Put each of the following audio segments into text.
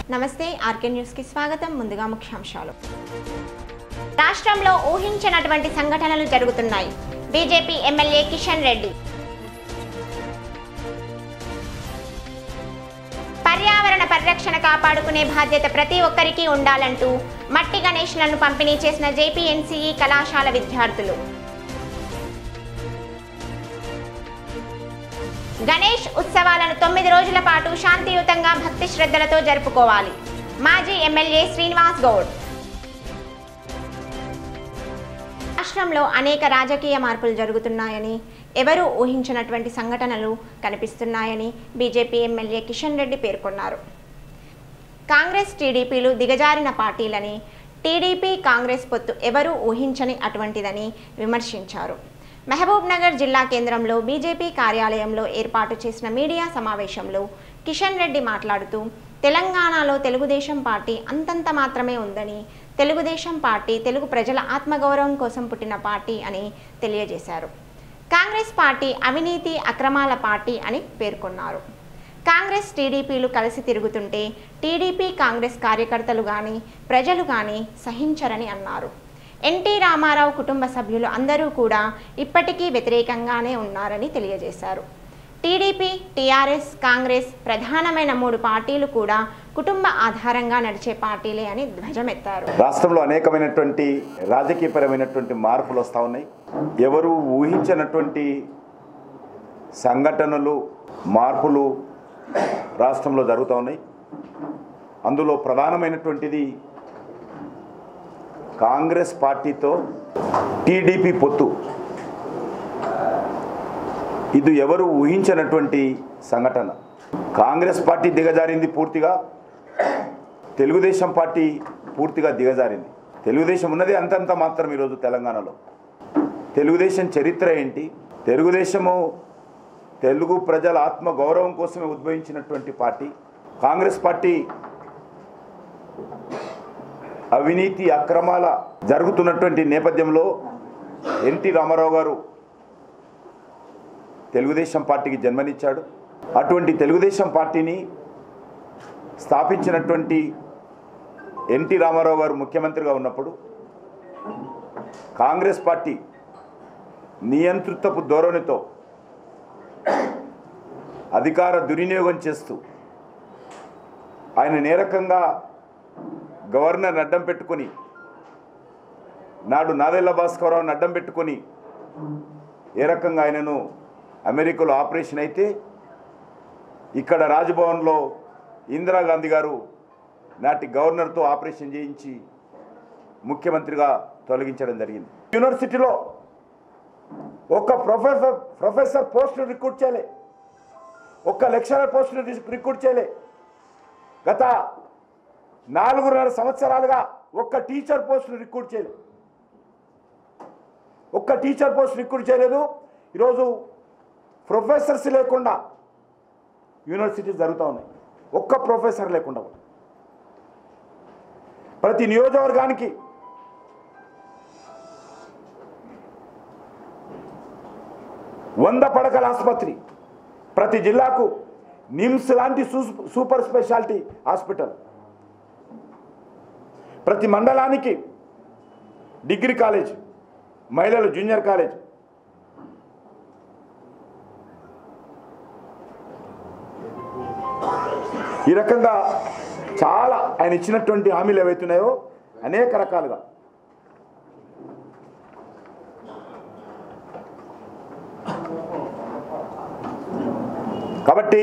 నమస్తే ఆర్కే న్యూస్కి స్వాగతం ముందుగా ముఖ్యాంశాలు రాష్ట్రంలో ఊహించినటువంటి సంఘటనలు జరుగుతున్నాయి బీజేపీ ఎమ్మెల్యే కిషన్ రెడ్డి పర్యావరణ పరిరక్షణ కాపాడుకునే బాధ్యత ప్రతి ఒక్కరికి ఉండాలంటూ మట్టి గణేష్లను పంపిణీ చేసిన జేపీఎన్సీఈ కళాశాల విద్యార్థులు గణేష్ ఉత్సవాలను తొమ్మిది రోజుల పాటు శాంతియుతంగా భక్తి శ్రద్ధలతో జరుపుకోవాలి మాజీ ఎమ్మెల్యే శ్రీనివాస్ గౌడ్ రాష్ట్రంలో అనేక రాజకీయ మార్పులు జరుగుతున్నాయని ఎవరూ ఊహించినటువంటి సంఘటనలు కనిపిస్తున్నాయని బీజేపీ ఎమ్మెల్యే కిషన్ రెడ్డి పేర్కొన్నారు కాంగ్రెస్ టీడీపీలు దిగజారిన పార్టీలని టీడీపీ కాంగ్రెస్ పొత్తు ఎవరూ ఊహించని అటువంటిదని విమర్శించారు మహబూబ్ నగర్ జిల్లా కేంద్రంలో బీజేపీ కార్యాలయంలో ఏర్పాటు చేసిన మీడియా సమావేశంలో కిషన్ రెడ్డి మాట్లాడుతూ తెలంగాణలో తెలుగుదేశం పార్టీ అంతంత మాత్రమే ఉందని తెలుగుదేశం పార్టీ తెలుగు ప్రజల ఆత్మగౌరవం కోసం పుట్టిన పార్టీ అని తెలియజేశారు కాంగ్రెస్ పార్టీ అవినీతి అక్రమాల పార్టీ అని పేర్కొన్నారు కాంగ్రెస్ టీడీపీలు కలిసి తిరుగుతుంటే టీడీపీ కాంగ్రెస్ కార్యకర్తలు కానీ ప్రజలు కానీ సహించరని అన్నారు ఎన్టీ రామారావు కుటుంబ సభ్యులు అందరూ కూడా ఇప్పటికీ వ్యతిరేకంగానే ఉన్నారని తెలియజేశారు టీడీపీ టీఆర్ఎస్ కాంగ్రెస్ ప్రధానమైన మూడు పార్టీలు కూడా కుటుంబ ఆధారంగా నడిచే పార్టీలే అని ధ్వజమెత్తారు రాష్ట్రంలో అనేకమైనటువంటి రాజకీయపరమైనటువంటి మార్పులు వస్తూ ఉన్నాయి ఎవరు ఊహించినటువంటి సంఘటనలు మార్పులు రాష్ట్రంలో జరుగుతూ ఉన్నాయి అందులో ప్రధానమైనటువంటిది కాంగ్రెస్ పార్టీతో టీడీపీ పొత్తు ఇది ఎవరు ఊహించినటువంటి సంఘటన కాంగ్రెస్ పార్టీ దిగజారింది పూర్తిగా తెలుగుదేశం పార్టీ పూర్తిగా దిగజారింది తెలుగుదేశం ఉన్నది అంతంత మాత్రం ఈరోజు తెలంగాణలో తెలుగుదేశం చరిత్ర ఏంటి తెలుగుదేశము తెలుగు ప్రజల ఆత్మ గౌరవం కోసమే ఉద్భవించినటువంటి పార్టీ కాంగ్రెస్ పార్టీ అవినీతి అక్రమాల జరుగుతున్నటువంటి నేపథ్యంలో ఎన్టీ రామారావు గారు తెలుగుదేశం పార్టీకి జన్మనిచ్చాడు అటువంటి తెలుగుదేశం పార్టీని స్థాపించినటువంటి ఎన్టీ రామారావు గారు ముఖ్యమంత్రిగా ఉన్నప్పుడు కాంగ్రెస్ పార్టీ నియంత్రితపు ధోరణితో అధికార దుర్వినియోగం చేస్తూ ఆయన నేరకంగా గవర్నర్ అడ్డం పెట్టుకొని నాడు నాదెళ్ల భాస్కరరావుని అడ్డం పెట్టుకొని ఏ రకంగా ఆయనను అమెరికాలో ఆపరేషన్ అయితే ఇక్కడ రాజ్భవన్లో ఇందిరాగాంధీ గారు నాటి గవర్నర్తో ఆపరేషన్ చేయించి ముఖ్యమంత్రిగా తొలగించడం జరిగింది యూనివర్సిటీలో ఒక్క ప్రొఫెసర్ ప్రొఫెసర్ పోస్టును రిక్రూట్ చేయలే ఒక్క లెక్చరర్ పోస్టును రిక్రూట్ చేయలే గత నాలుగున్నర సంవత్సరాలుగా ఒక్క టీచర్ పోస్టును రిక్రూట్ చేయలేదు ఒక్క టీచర్ పోస్ట్ రిక్రూట్ చేయలేదు ఈరోజు ప్రొఫెసర్స్ లేకుండా యూనివర్సిటీస్ జరుగుతూ ఉన్నాయి ఒక్క ప్రొఫెసర్ లేకుండా కూడా. ప్రతి నియోజకవర్గానికి వంద పడకల ఆసుపత్రి ప్రతి జిల్లాకు నిమ్స్ లాంటి సూ- సూపర్ స్పెషాలిటీ హాస్పిటల్ ప్రతి మండలానికి డిగ్రీ కాలేజ్ మహిళలు జూనియర్ కాలేజ్ ఈ రకంగా చాలా ఆయన ఇచ్చినటువంటి హామీలు ఏవైతున్నాయో అనేక రకాలుగా కాబట్టి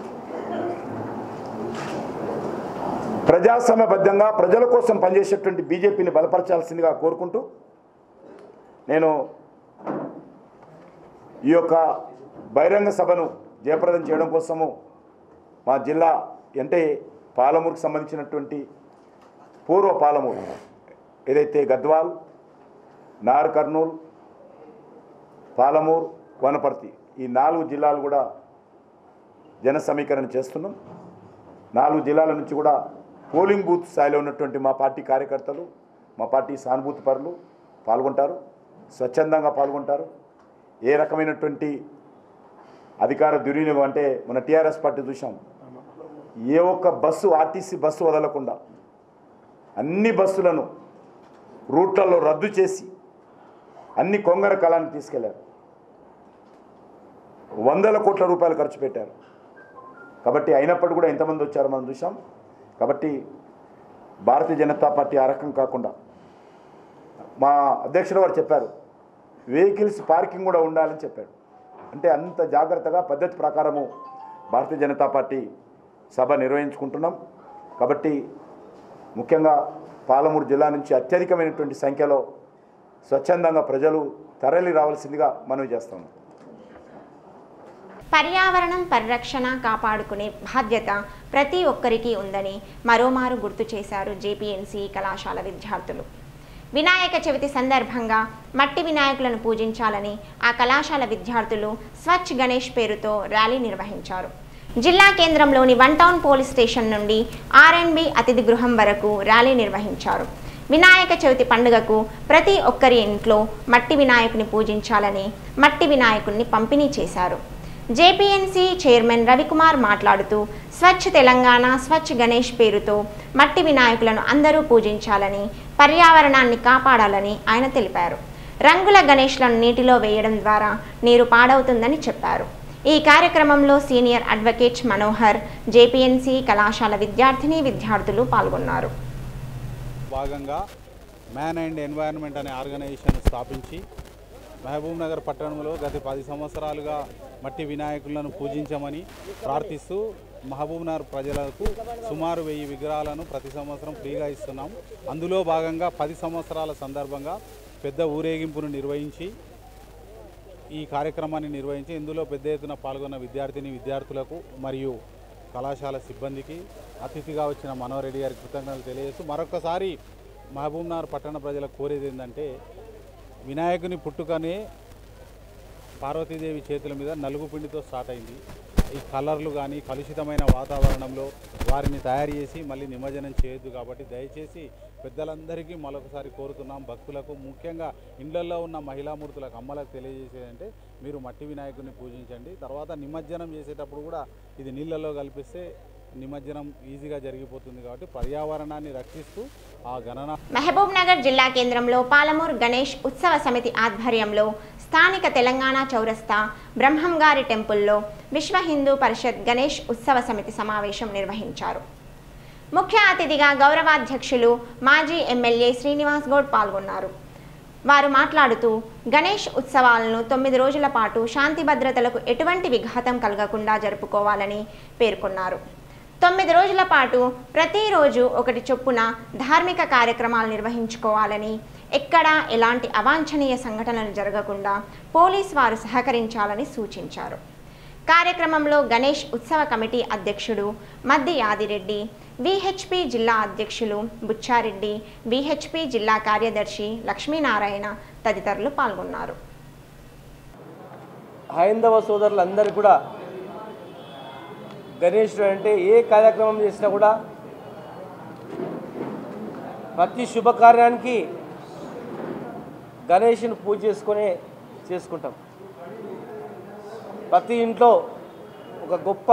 ప్రజాస్వామ్యబద్ధంగా ప్రజల కోసం పనిచేసేటువంటి బీజేపీని బలపరచాల్సిందిగా కోరుకుంటూ నేను ఈ యొక్క బహిరంగ సభను జయప్రదం చేయడం కోసము మా జిల్లా అంటే పాలమూరుకు సంబంధించినటువంటి పూర్వ పాలమూరు ఏదైతే గద్వాల్ నార్ కర్నూల్ పాలమూరు వనపర్తి ఈ నాలుగు జిల్లాలు కూడా జన సమీకరణ చేస్తున్నాం నాలుగు జిల్లాల నుంచి కూడా పోలింగ్ బూత్ స్థాయిలో ఉన్నటువంటి మా పార్టీ కార్యకర్తలు మా పార్టీ సానుభూతి పరులు పాల్గొంటారు స్వచ్ఛందంగా పాల్గొంటారు ఏ రకమైనటువంటి అధికార దుర్వినియోగం అంటే మన టీఆర్ఎస్ పార్టీ చూసాం ఏ ఒక్క బస్సు ఆర్టీసీ బస్సు వదలకుండా అన్ని బస్సులను రూట్లలో రద్దు చేసి అన్ని కొంగర కళాన్ని తీసుకెళ్లారు వందల కోట్ల రూపాయలు ఖర్చు పెట్టారు కాబట్టి అయినప్పటికీ కూడా ఎంతమంది వచ్చారో మనం చూసాం కాబట్టి భారతీయ జనతా పార్టీ ఆ రకం కాకుండా మా అధ్యక్షుడు వారు చెప్పారు వెహికల్స్ పార్కింగ్ కూడా ఉండాలని చెప్పాడు అంటే అంత జాగ్రత్తగా పద్ధతి ప్రకారము భారతీయ జనతా పార్టీ సభ నిర్వహించుకుంటున్నాం కాబట్టి ముఖ్యంగా పాలమూరు జిల్లా నుంచి అత్యధికమైనటువంటి సంఖ్యలో స్వచ్ఛందంగా ప్రజలు తరలి రావాల్సిందిగా మనవి చేస్తాము పర్యావరణం పరిరక్షణ కాపాడుకునే బాధ్యత ప్రతి ఒక్కరికి ఉందని మరోమారు గుర్తు చేశారు జేపీఎన్సీ కళాశాల విద్యార్థులు వినాయక చవితి సందర్భంగా మట్టి వినాయకులను పూజించాలని ఆ కళాశాల విద్యార్థులు స్వచ్ఛ గణేష్ పేరుతో ర్యాలీ నిర్వహించారు జిల్లా కేంద్రంలోని వన్ టౌన్ పోలీస్ స్టేషన్ నుండి ఆర్ఎన్బి అతిథి గృహం వరకు ర్యాలీ నిర్వహించారు వినాయక చవితి పండుగకు ప్రతి ఒక్కరి ఇంట్లో మట్టి వినాయకుని పూజించాలని మట్టి వినాయకుడిని పంపిణీ చేశారు జేపీఎన్సీ చైర్మన్ రవికుమార్ మాట్లాడుతూ స్వచ్ఛ తెలంగాణ స్వచ్ఛ గణేష్ పేరుతో మట్టి వినాయకులను అందరూ పూజించాలని పర్యావరణాన్ని కాపాడాలని ఆయన తెలిపారు రంగుల గణేష్లను నీటిలో వేయడం ద్వారా నీరు పాడవుతుందని చెప్పారు ఈ కార్యక్రమంలో సీనియర్ అడ్వకేట్ మనోహర్ జేపీఎన్సీ కళాశాల విద్యార్థిని విద్యార్థులు పాల్గొన్నారు భాగంగా మ్యాన్ అండ్ ఎన్వైరన్మెంట్ అనే ఆర్గనైజేషన్ స్థాపించి మహబూబ్ నగర్ పట్టణంలో గత పది సంవత్సరాలుగా మట్టి వినాయకులను పూజించమని ప్రార్థిస్తూ మహబూబ్ నగర్ ప్రజలకు సుమారు వెయ్యి విగ్రహాలను ప్రతి సంవత్సరం ఫ్రీగా ఇస్తున్నాం అందులో భాగంగా పది సంవత్సరాల సందర్భంగా పెద్ద ఊరేగింపును నిర్వహించి ఈ కార్యక్రమాన్ని నిర్వహించి ఇందులో పెద్ద ఎత్తున పాల్గొన్న విద్యార్థిని విద్యార్థులకు మరియు కళాశాల సిబ్బందికి అతిథిగా వచ్చిన మనోహరెడ్డి గారికి కృతజ్ఞతలు తెలియజేస్తూ మరొకసారి మహబూబ్నగర్ పట్టణ ప్రజలకు కోరేది ఏంటంటే వినాయకుని పుట్టుకనే పార్వతీదేవి చేతుల మీద నలుగు పిండితో స్టార్ట్ అయింది ఈ కలర్లు కానీ కలుషితమైన వాతావరణంలో వారిని తయారు చేసి మళ్ళీ నిమజ్జనం చేయొద్దు కాబట్టి దయచేసి పెద్దలందరికీ మరొకసారి కోరుతున్నాం భక్తులకు ముఖ్యంగా ఇండ్లల్లో ఉన్న మహిళామూర్తులకు అమ్మలకు తెలియజేసేదంటే మీరు మట్టి వినాయకుడిని పూజించండి తర్వాత నిమజ్జనం చేసేటప్పుడు కూడా ఇది నీళ్ళలో కలిపిస్తే నిమజ్జనం ఈజీగా జరిగిపోతుంది కాబట్టి పర్యావరణాన్ని రక్షిస్తూ ఆ గణన మహబూబ్ నగర్ జిల్లా కేంద్రంలో పాలమూరు గణేష్ ఉత్సవ సమితి ఆధ్వర్యంలో స్థానిక తెలంగాణ చౌరస్తా బ్రహ్మంగారి టెంపుల్లో విశ్వ హిందూ పరిషత్ గణేష్ ఉత్సవ సమితి సమావేశం నిర్వహించారు ముఖ్య అతిథిగా గౌరవాధ్యక్షులు మాజీ ఎమ్మెల్యే శ్రీనివాస్ గౌడ్ పాల్గొన్నారు వారు మాట్లాడుతూ గణేష్ ఉత్సవాలను తొమ్మిది రోజుల పాటు శాంతి భద్రతలకు ఎటువంటి విఘాతం కలగకుండా జరుపుకోవాలని పేర్కొన్నారు తొమ్మిది రోజుల పాటు ప్రతిరోజు ఒకటి చొప్పున ధార్మిక కార్యక్రమాలు నిర్వహించుకోవాలని ఎక్కడా ఎలాంటి అవాంఛనీయ సంఘటనలు జరగకుండా పోలీస్ వారు సహకరించాలని సూచించారు కార్యక్రమంలో గణేష్ ఉత్సవ కమిటీ అధ్యక్షుడు మద్ది యాదిరెడ్డి విహెచ్పి జిల్లా అధ్యక్షులు బుచ్చారెడ్డి విహెచ్పి జిల్లా కార్యదర్శి లక్ష్మీనారాయణ తదితరులు పాల్గొన్నారు హైందవ సోదరులందరూ కూడా గణేశుడు అంటే ఏ కార్యక్రమం చేసినా కూడా ప్రతి శుభకార్యానికి గణేషుని పూజ చేసుకొని చేసుకుంటాం ప్రతి ఇంట్లో ఒక గొప్ప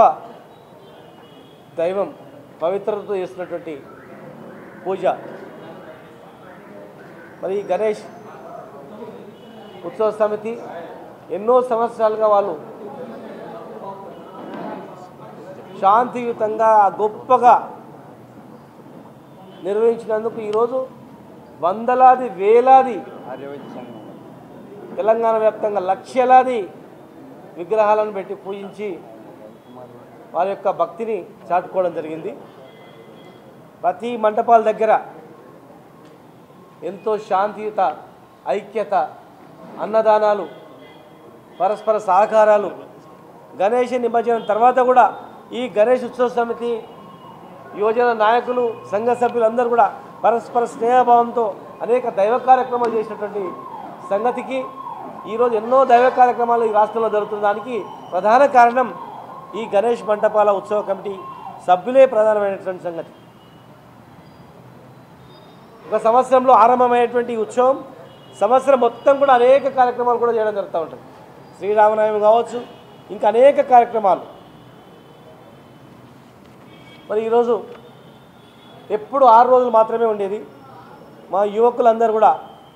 దైవం పవిత్రతతో చేస్తున్నటువంటి పూజ మరి ఈ గణేష్ ఉత్సవ సమితి ఎన్నో సంవత్సరాలుగా వాళ్ళు శాంతియుతంగా గొప్పగా నిర్వహించినందుకు ఈరోజు వందలాది వేలాది తెలంగాణ వ్యాప్తంగా లక్షలాది విగ్రహాలను పెట్టి పూజించి వారి యొక్క భక్తిని చాటుకోవడం జరిగింది ప్రతి మంటపాల దగ్గర ఎంతో శాంతియుత ఐక్యత అన్నదానాలు పరస్పర సహకారాలు గణేష నిమజ్జనం తర్వాత కూడా ఈ గణేష్ ఉత్సవ సమితి యువజన నాయకులు సంఘ సభ్యులందరూ కూడా పరస్పర స్నేహభావంతో అనేక దైవ కార్యక్రమాలు చేసినటువంటి సంగతికి ఈరోజు ఎన్నో దైవ కార్యక్రమాలు ఈ రాష్ట్రంలో జరుగుతున్న దానికి ప్రధాన కారణం ఈ గణేష్ మంటపాల ఉత్సవ కమిటీ సభ్యులే ప్రధానమైనటువంటి సంగతి ఒక సంవత్సరంలో ఆరంభమయ్యేటువంటి ఈ ఉత్సవం సంవత్సరం మొత్తం కూడా అనేక కార్యక్రమాలు కూడా చేయడం జరుగుతూ ఉంటుంది శ్రీరామనవమి కావచ్చు ఇంకా అనేక కార్యక్రమాలు మరి ఈరోజు ఎప్పుడు ఆరు రోజులు మాత్రమే ఉండేది మా యువకులందరూ కూడా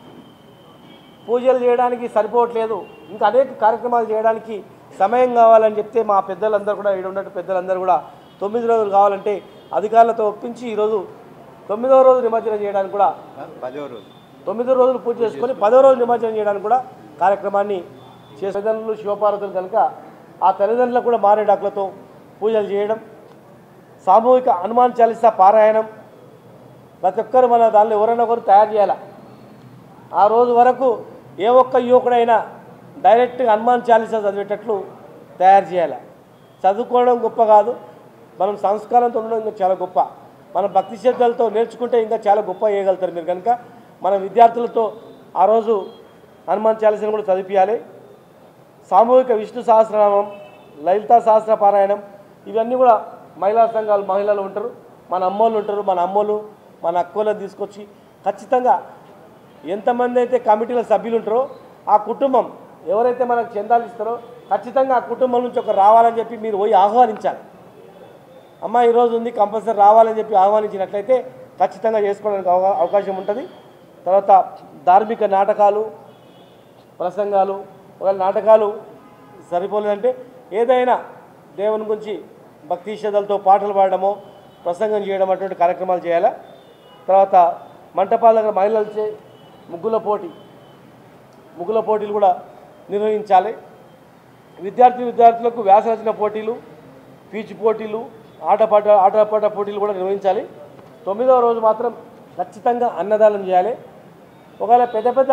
పూజలు చేయడానికి సరిపోవట్లేదు ఇంకా అనేక కార్యక్రమాలు చేయడానికి సమయం కావాలని చెప్తే మా పెద్దలందరూ కూడా ఇక్కడ ఉన్నట్టు పెద్దలందరూ కూడా తొమ్మిది రోజులు కావాలంటే అధికారులతో ఒప్పించి ఈరోజు తొమ్మిదవ రోజు నిమజ్జనం చేయడానికి కూడా తొమ్మిదో రోజులు పూజ చేసుకొని పదో రోజు నిమజ్జనం చేయడానికి కూడా కార్యక్రమాన్ని చేసే తల్లిదండ్రులు శివపార్వతులు కనుక ఆ తల్లిదండ్రులకు కూడా మారేడాకులతో పూజలు చేయడం సామూహిక హనుమాన్ చాలీసా పారాయణం ప్రతి ఒక్కరు మన దానిలో ఎవరైనా ఒకరు తయారు చేయాలి ఆ రోజు వరకు ఏ ఒక్క యువకుడైనా డైరెక్ట్గా హనుమాన్ చాలీసా చదివేటట్లు తయారు చేయాలి చదువుకోవడం గొప్ప కాదు మనం సంస్కారంతో ఉండడం ఇంకా చాలా గొప్ప మనం భక్తి శ్రద్ధలతో నేర్చుకుంటే ఇంకా చాలా గొప్ప చేయగలుగుతారు మీరు కనుక మన విద్యార్థులతో ఆ రోజు హనుమాన్ చాలీసాను కూడా చదివించాలి సామూహిక విష్ణు సహస్రనామం లలితా సహస్ర పారాయణం ఇవన్నీ కూడా మహిళా సంఘాలు మహిళలు ఉంటారు మన అమ్మోళ్ళు ఉంటారు మన అమ్మోళ్ళు మన అక్కోళ్ళని తీసుకొచ్చి ఖచ్చితంగా ఎంతమంది అయితే కమిటీల సభ్యులు ఉంటారో ఆ కుటుంబం ఎవరైతే మనకు చందాలు ఇస్తారో ఖచ్చితంగా ఆ కుటుంబం నుంచి ఒక రావాలని చెప్పి మీరు పోయి ఆహ్వానించాలి అమ్మ ఈరోజు ఉంది కంపల్సరీ రావాలని చెప్పి ఆహ్వానించినట్లయితే ఖచ్చితంగా చేసుకోవడానికి అవకా- అవకాశం ఉంటుంది తర్వాత ధార్మిక నాటకాలు ప్రసంగాలు ఒకవేళ నాటకాలు సరిపోలేదంటే ఏదైనా దేవుని గురించి భక్తి శ్రద్ధలతో పాటలు పాడడమో ప్రసంగం చేయడం అటువంటి కార్యక్రమాలు చేయాలా తర్వాత మంటపాల దగ్గర మహిళలచే ముగ్గుల పోటీ ముగ్గుల పోటీలు కూడా నిర్వహించాలి విద్యార్థి విద్యార్థులకు వ్యాస రచన పోటీలు పీచు పోటీలు ఆటపాట ఆటపాట పోటీలు కూడా నిర్వహించాలి తొమ్మిదవ రోజు మాత్రం ఖచ్చితంగా అన్నదానం చేయాలి ఒకవేళ పెద్ద పెద్ద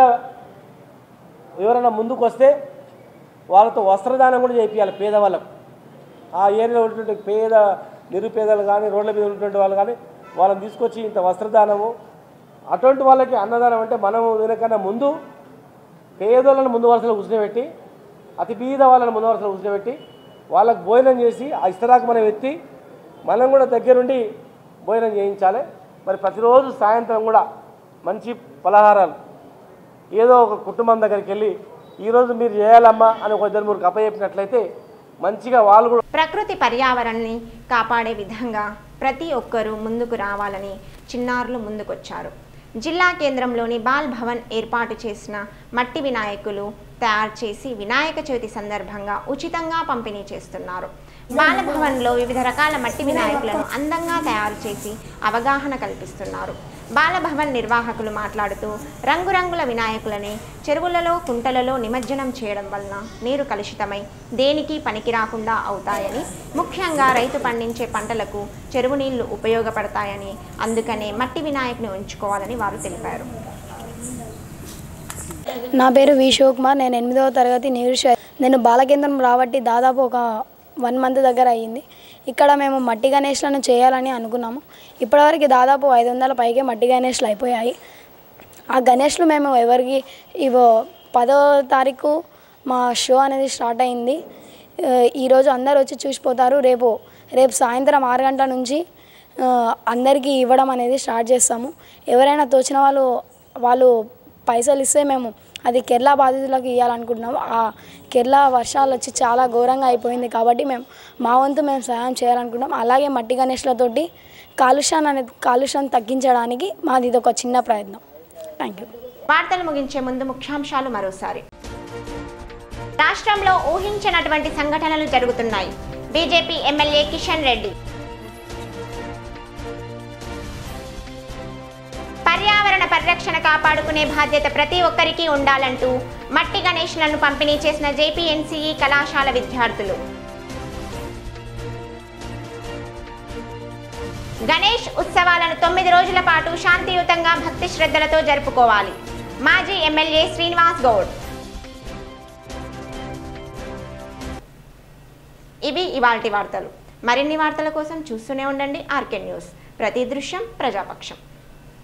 ఎవరైనా ముందుకు వస్తే వాళ్ళతో వస్త్రదానం కూడా చేయించాలి పేదవాళ్ళకు ఆ ఏరియాలో ఉన్నటువంటి పేద నిరుపేదలు కానీ రోడ్ల మీద ఉన్నటువంటి వాళ్ళు కానీ వాళ్ళని తీసుకొచ్చి ఇంత వస్త్రదానము అటువంటి వాళ్ళకి అన్నదానం అంటే మనం దీనికన్నా ముందు పేదోళ్ళని ముందు వరుసలో కూర్చోబెట్టి అతి బీద వాళ్ళని ముందు వరుసలో కూర్చోబెట్టి వాళ్ళకి భోజనం చేసి ఆ ఇస్తరాకు మనం ఎత్తి మనం కూడా దగ్గరుండి భోజనం చేయించాలి మరి ప్రతిరోజు సాయంత్రం కూడా మంచి పలహారాలు ఏదో ఒక కుటుంబం దగ్గరికి వెళ్ళి ఈరోజు మీరు చేయాలమ్మా అని ఒక ఇద్దరు మూడు అప్పచెప్పినట్లయితే మంచిగా వాళ్ళు కూడా ప్రకృతి పర్యావరణాన్ని కాపాడే విధంగా ప్రతి ఒక్కరూ ముందుకు రావాలని చిన్నారులు ముందుకొచ్చారు జిల్లా కేంద్రంలోని బాల్ భవన్ ఏర్పాటు చేసిన మట్టి వినాయకులు తయారు చేసి వినాయక చవితి సందర్భంగా ఉచితంగా పంపిణీ చేస్తున్నారు బాలభవన్లో వివిధ రకాల మట్టి వినాయకులను అందంగా తయారు చేసి అవగాహన కల్పిస్తున్నారు బాలభవన్ నిర్వాహకులు మాట్లాడుతూ రంగురంగుల వినాయకులని చెరువులలో కుంటలలో నిమజ్జనం చేయడం వలన నీరు కలుషితమై దేనికి పనికి రాకుండా అవుతాయని ముఖ్యంగా రైతు పండించే పంటలకు చెరువు నీళ్లు ఉపయోగపడతాయని అందుకనే మట్టి వినాయకుని ఉంచుకోవాలని వారు తెలిపారు నా పేరు వి శివకుమార్ నేను ఎనిమిదవ తరగతి నీరుష నేను బాలకేంద్రం రాబట్టి దాదాపు ఒక వన్ మంత్ దగ్గర అయ్యింది ఇక్కడ మేము మట్టి గణేష్లను చేయాలని అనుకున్నాము ఇప్పటివరకు దాదాపు ఐదు వందల పైకే మట్టి గణేష్లు అయిపోయాయి ఆ గణేష్లు మేము ఎవరికి ఇవో పదో తారీఖు మా షో అనేది స్టార్ట్ అయింది ఆ, ఈరోజు అందరు వచ్చి చూసిపోతారు రేపు రేపు సాయంత్రం ఆరు గంటల నుంచి ఆ, అందరికీ ఇవ్వడం అనేది స్టార్ట్ చేస్తాము ఎవరైనా తోచిన వాళ్ళు వాళ్ళు పైసలు ఇస్తే మేము అది కేరళ బాధితులకు ఇవ్వాలనుకుంటున్నాము ఆ కేరళ వర్షాలు వచ్చి చాలా ఘోరంగా అయిపోయింది కాబట్టి మేము మా వంతు మేము సహాయం చేయాలనుకుంటున్నాం అలాగే మట్టి గణేష్లతోటి కాలుష్యాన్ని అనేది కాలుష్యాన్ని తగ్గించడానికి మాది ఇది ఒక చిన్న ప్రయత్నం థ్యాంక్ యూ వార్తలు ముగించే ముందు ముఖ్యాంశాలు మరోసారి రాష్ట్రంలో ఊహించినటువంటి సంఘటనలు జరుగుతున్నాయి బీజేపీ ఎమ్మెల్యే కిషన్ రెడ్డి పర్యావరణ పరిరక్షణ కాపాడుకునే బాధ్యత ప్రతి ఒక్కరికి ఉండాలంటూ మట్టి గణేష్లను పంపిణీ చేసిన జేపీఎన్సీఈ కళాశాల విద్యార్థులు గణేష్ ఉత్సవాలను తొమ్మిది రోజుల పాటు శాంతియుతంగా భక్తి శ్రద్ధలతో జరుపుకోవాలి మాజీ ఎమ్మెల్యే శ్రీనివాస్ గౌడ్ ఇవి ఇవాల్టి వార్తలు మరిన్ని వార్తల కోసం చూస్తూనే ఉండండి ఆర్కే న్యూస్ ప్రతి దృశ్యం ప్రజాపక్షం